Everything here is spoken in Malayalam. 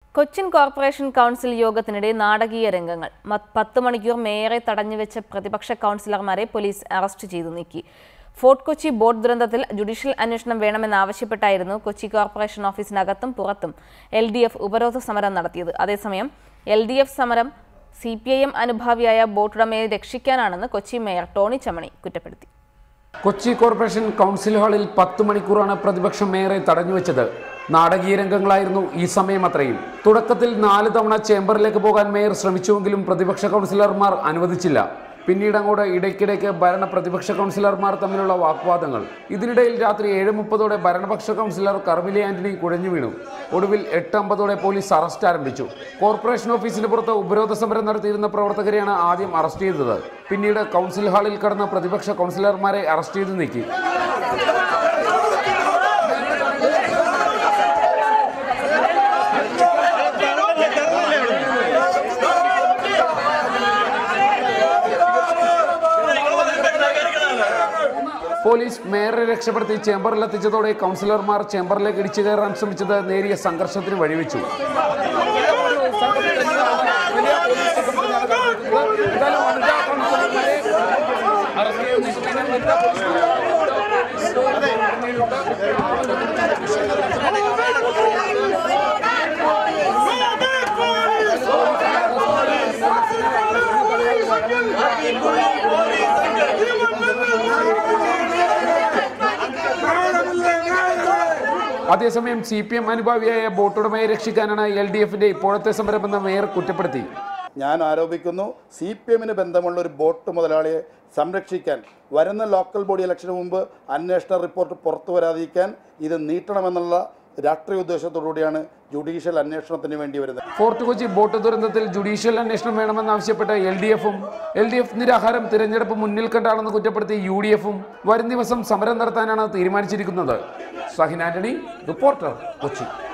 കൊച്ചിൻ കോർപ്പറേഷൻ കൗൺസിൽ യോഗത്തിനിടെ നാടകീയ രംഗങ്ങൾ മ- പത്ത് മണിക്കൂർ മേയറെ തടഞ്ഞുവെച്ച പ്രതിപക്ഷ കൗൺസിലർമാരെ പോലീസ് അറസ്റ്റ് ചെയ്തു നീക്കി ഫോർട്ട് കൊച്ചി ബോട്ട് ദുരന്തത്തിൽ ജുഡീഷ്യൽ അന്വേഷണം വേണമെന്നാവശ്യപ്പെട്ടായിരുന്നു കൊച്ചി കോർപ്പറേഷൻ ഓഫീസിനകത്തും പുറത്തും എൽ ഡി എഫ് ഉപരോധ സമരം നടത്തിയത് അതേസമയം എൽ ഡി എഫ് സമരം സി പി ഐ എം അനുഭാവിയായ ബോട്ടുടമയെ രക്ഷിക്കാനാണെന്ന് കൊച്ചി മേയർ ടോണി ചമണി കുറ്റപ്പെടുത്തി കൊച്ചി കോർപ്പറേഷൻ കൗൺസിൽ ഹാളിൽ പത്ത് മണിക്കൂറാണ് പ്രതിപക്ഷം മേയറെ തടഞ്ഞുവെച്ചത് നാടകീയ രംഗങ്ങളായിരുന്നു ഈ സമയം അത്രയും തുടക്കത്തിൽ നാല് തവണ ചേംബറിലേക്ക് പോകാൻ മേയർ ശ്രമിച്ചുവെങ്കിലും പ്രതിപക്ഷ കൗൺസിലർമാർ അനുവദിച്ചില്ല പിന്നീട് അങ്ങോട്ട് ഇടയ്ക്കിടയ്ക്ക് ഭരണ പ്രതിപക്ഷ കൗൺസിലർമാർ തമ്മിലുള്ള വാഗ്വാദങ്ങൾ ഇതിനിടയിൽ രാത്രി ഏഴ് മുപ്പതോടെ ഭരണപക്ഷ കൗൺസിലർ കർമിലി ആന്റണി കുഴഞ്ഞു വീണു ഒടുവിൽ എട്ട് അമ്പതോടെ പോലീസ് അറസ്റ്റ് ആരംഭിച്ചു കോർപ്പറേഷൻ ഓഫീസിന് പുറത്ത് ഉപരോധ സമരം നടത്തിയിരുന്ന പ്രവർത്തകരെയാണ് ആദ്യം അറസ്റ്റ് ചെയ്തത് പിന്നീട് കൗൺസിൽ ഹാളിൽ കടന്ന പ്രതിപക്ഷ കൗൺസിലർമാരെ അറസ്റ്റ് ചെയ്ത് നീക്കി പോലീസ് മേയറെ രക്ഷപ്പെടുത്തി ചേംബറിലെത്തിച്ചതോടെ കൗൺസിലർമാർ ചേംബറിലേക്ക് ഇടിച്ചു കയറാൻ ശ്രമിച്ചത് നേരിയ സംഘർഷത്തിന് വഴിവെച്ചു അതേസമയം സി പി എം അനുഭാവിയായ ബോട്ടുടമയെ രക്ഷിക്കാനാണ് എൽ ഡി എഫിന്റെ ഇപ്പോഴത്തെ സമരമെന്ന് മേയർ കുറ്റപ്പെടുത്തി ഞാൻ ആരോപിക്കുന്നു സി പി എമ്മിന് ബന്ധമുള്ള ഒരു ബോട്ട് മുതലാളിയെ സംരക്ഷിക്കാൻ വരുന്ന ലോക്കൽ ബോഡി ഇലക്ഷന് മുമ്പ് അന്വേഷണ റിപ്പോർട്ട് പുറത്തു വരാതിരിക്കാൻ ഇത് നീട്ടണമെന്നുള്ള രാഷ്ട്രീയ ഉദ്ദേശത്തോടുകൂടിയാണ് ജുഡീഷ്യൽ അന്വേഷണത്തിന് വേണ്ടി വരുന്നത് ഫോർട്ട് കൊച്ചി ബോട്ട് ദുരന്തത്തിൽ ജുഡീഷ്യൽ അന്വേഷണം വേണമെന്നാവശ്യപ്പെട്ട് എൽ ഡി എഫും എൽ ഡി എഫ് നിരാഹാരം തിരഞ്ഞെടുപ്പ് മുന്നിൽ കണ്ടാണെന്ന് കുറ്റപ്പെടുത്തി യു ഡി എഫും വരും ദിവസം സമരം നടത്താനാണ് തീരുമാനിച്ചിരിക്കുന്നത് സഹിൻ ആന്റണി റിപ്പോർട്ടർ കൊച്ചി